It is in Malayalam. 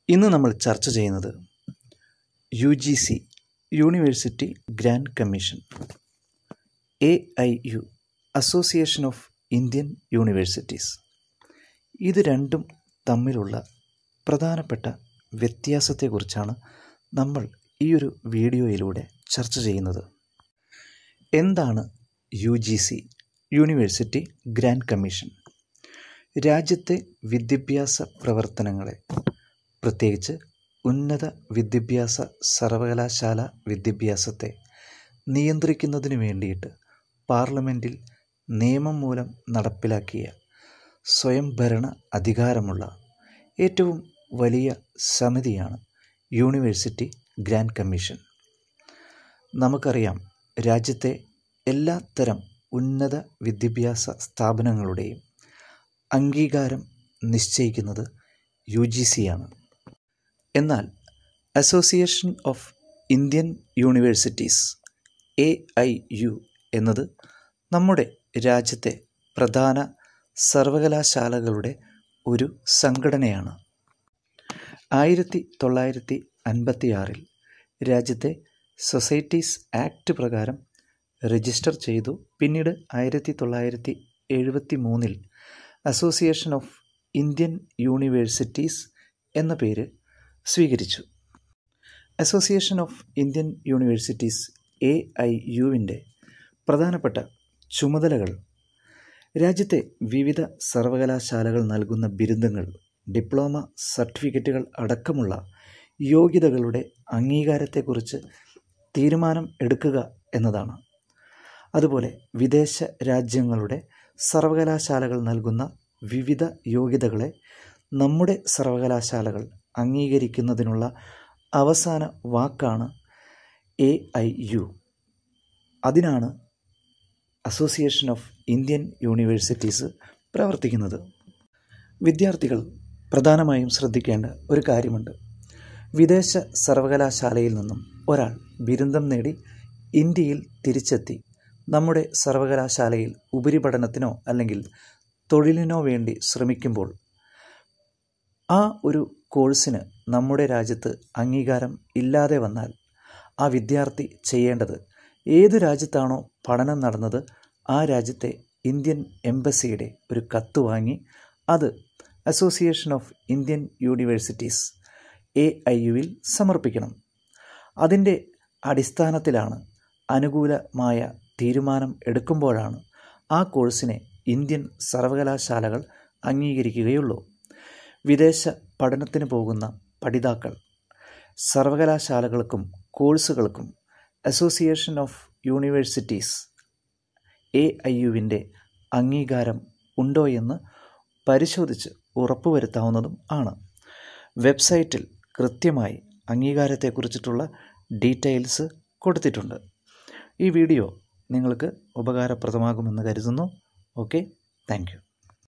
ഇന്ന് നമ്മൾ ചർച്ച ചെയ്യുന്നത് U G C university grant commission A I U association of Indian universities ഇത് രണ്ടും തമ്മിലുള്ള പ്രധാനപ്പെട്ട വ്യത്യാസത്തെക്കുറിച്ചാണ് നമ്മൾ ഈ ഒരു വീഡിയോയിലൂടെ ചർച്ച ചെയ്യുന്നത് എന്താണ് U G C university grant commission രാജ്യത്തെ വിദ്യാഭ്യാസ പ്രവർത്തനങ്ങളെ പ്രത്യേകിച്ച് ഉന്നത വിദ്യാഭ്യാസ സർവകലാശാല വിദ്യാഭ്യാസത്തെ നിയന്ത്രിക്കുന്നതിന് വേണ്ടിയിട്ട് പാർലമെൻറ്റിൽ നിയമം മൂലം നടപ്പിലാക്കിയ സ്വയംഭരണ അധികാരമുള്ള ഏറ്റവും വലിയ സമിതിയാണ് യൂണിവേഴ്സിറ്റി ഗ്രാൻഡ് കമ്മീഷൻ നമുക്കറിയാം രാജ്യത്തെ എല്ലാ തരം ഉന്നത വിദ്യാഭ്യാസ സ്ഥാപനങ്ങളുടെയും അംഗീകാരം നിശ്ചയിക്കുന്നത് യു ജി സി ആണ് എന്നാൽ association of Indian universities A I U എന്നത് നമ്മുടെ രാജ്യത്തെ പ്രധാന സർവകലാശാലകളുടെ ഒരു സംഘടനയാണ് ആയിരത്തി തൊള്ളായിരത്തി അൻപത്തി ആറിൽ രാജ്യത്തെ സൊസൈറ്റീസ് ആക്ട് പ്രകാരം രജിസ്റ്റർ ചെയ്തു പിന്നീട് ആയിരത്തി തൊള്ളായിരത്തി എഴുപത്തി മൂന്നിൽ അസോസിയേഷൻ ഓഫ് ഇന്ത്യൻ യൂണിവേഴ്സിറ്റീസ് എന്ന പേര് സ്വീകരിച്ചു association of Indian universities A I യുവിൻ്റെ പ്രധാനപ്പെട്ട ചുമതലകൾ രാജ്യത്തെ വിവിധ സർവകലാശാലകൾ നൽകുന്ന ബിരുദങ്ങൾ ഡിപ്ലോമ സർട്ടിഫിക്കറ്റുകൾ അടക്കമുള്ള യോഗ്യതകളുടെ അംഗീകാരത്തെക്കുറിച്ച് തീരുമാനം എടുക്കുക എന്നതാണ് അതുപോലെ വിദേശ രാജ്യങ്ങളുടെ സർവകലാശാലകൾ നൽകുന്ന വിവിധ യോഗ്യതകളെ നമ്മുടെ സർവകലാശാലകൾ അംഗീകരിക്കുന്നതിനുള്ള അവസാന വാക്കാണ് എ ഐ യു അതിനാണ് അസോസിയേഷൻ ഓഫ് ഇന്ത്യൻ യൂണിവേഴ്സിറ്റീസ് പ്രവർത്തിക്കുന്നത് വിദ്യാർത്ഥികൾ പ്രധാനമായും ശ്രദ്ധിക്കേണ്ട ഒരു കാര്യമുണ്ട് വിദേശ സർവകലാശാലയിൽ നിന്നും ഒരാൾ ബിരുദം നേടി ഇന്ത്യയിൽ തിരിച്ചെത്തി നമ്മുടെ സർവകലാശാലയിൽ ഉപരിപഠനത്തിനോ അല്ലെങ്കിൽ തൊഴിലിനോ വേണ്ടി ശ്രമിക്കുമ്പോൾ ആ ഒരു കോഴ്സിന് നമ്മുടെ രാജ്യത്ത് അംഗീകാരം ഇല്ലാതെ വന്നാൽ ആ വിദ്യാർത്ഥി ചെയ്യേണ്ടത് ഏത് രാജ്യത്താണോ പഠനം നടന്നത് ആ രാജ്യത്തെ ഇന്ത്യൻ എംബസിയുടെ ഒരു കത്ത് വാങ്ങി അത് association of Indian universities A I യുവിൽ സമർപ്പിക്കണം അതിൻ്റെ അടിസ്ഥാനത്തിലാണ് അനുകൂലമായ തീരുമാനം എടുക്കുമ്പോഴാണ് ആ കോഴ്സിനെ ഇന്ത്യൻ സർവകലാശാലകൾ അംഗീകരിക്കുകയുള്ളൂ വിദേശ പഠനത്തിന് പോകുന്ന പഠിതാക്കൾ സർവകലാശാലകൾക്കും കോഴ്സുകൾക്കും association of universities A I യുവിൻ്റെ അംഗീകാരം ഉണ്ടോ എന്ന് പരിശോധിച്ച് ഉറപ്പുവരുത്താവുന്നതും ആണ് വെബ്സൈറ്റിൽ കൃത്യമായി അംഗീകാരത്തെക്കുറിച്ചിട്ടുള്ള ഡീറ്റെയിൽസ് കൊടുത്തിട്ടുണ്ട് ഈ വീഡിയോ നിങ്ങൾക്ക് ഉപകാരപ്രദമാകുമെന്ന് കരുതുന്നു ഓക്കെ താങ്ക്